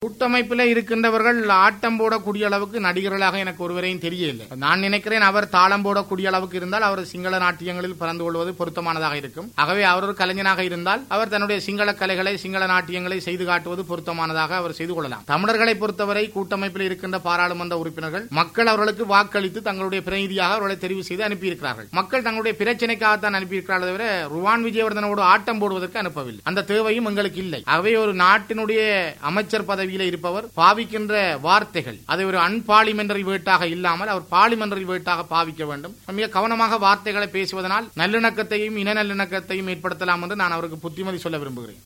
கூட்டமைப்பில் இருக்கின்றவர்கள் ஆட்டம் போடக்கூடிய அளவுக்கு நடிகர்களாக எனக்கு ஒருவரையும் தெரியவில்லை நான் நினைக்கிறேன் அவர் தாளம் போடக்கூடிய அளவுக்கு இருந்தால் அவர் சிங்கள நாட்டியங்களில் பறந்து கொள்வது பொருத்தமானதாக இருக்கும் ஆகவே அவர் ஒரு கலைஞனாக இருந்தால் அவர் தன்னுடைய சிங்கள கலைகளை சிங்கள நாட்டியங்களை செய்து காட்டுவது பொருத்தமானதாக அவர் செய்து கொள்ளலாம் தமிழர்களை பொறுத்தவரை கூட்டமைப்பில் இருக்கின்ற பாராளுமன்ற உறுப்பினர்கள் மக்கள் அவர்களுக்கு வாக்களித்து தங்களுடைய பிரதிநிதியாக அவர்களை தெரிவு செய்து அனுப்பியிருக்கிறார்கள் மக்கள் தங்களுடைய பிரச்சனைக்காகத்தான் அனுப்பியிருக்கிறார்கள் தவிர ருவான் விஜயவர்தனோடு ஆட்டம் போடுவதற்கு அனுப்பவில்லை அந்த தேவையும் எங்களுக்கு இல்லை ஆகவே ஒரு நாட்டினுடைய அமைச்சர் பதவியில இருப்பவர் பாவிக்கின்ற வார்த்தைகள் அதை ஒரு அன்பார்லிமெண்டரி வேட்டாக இல்லாமல் அவர் பார்லிமெண்டரி வேட்டாக பாவிக்க வேண்டும் மிக கவனமாக வார்த்தைகளை பேசுவதனால் நல்லிணக்கத்தையும் இன நல்லிணக்கத்தையும் ஏற்படுத்தலாம் என்று நான் அவருக்கு புத்திமதி சொல்ல விரும்புகிறேன்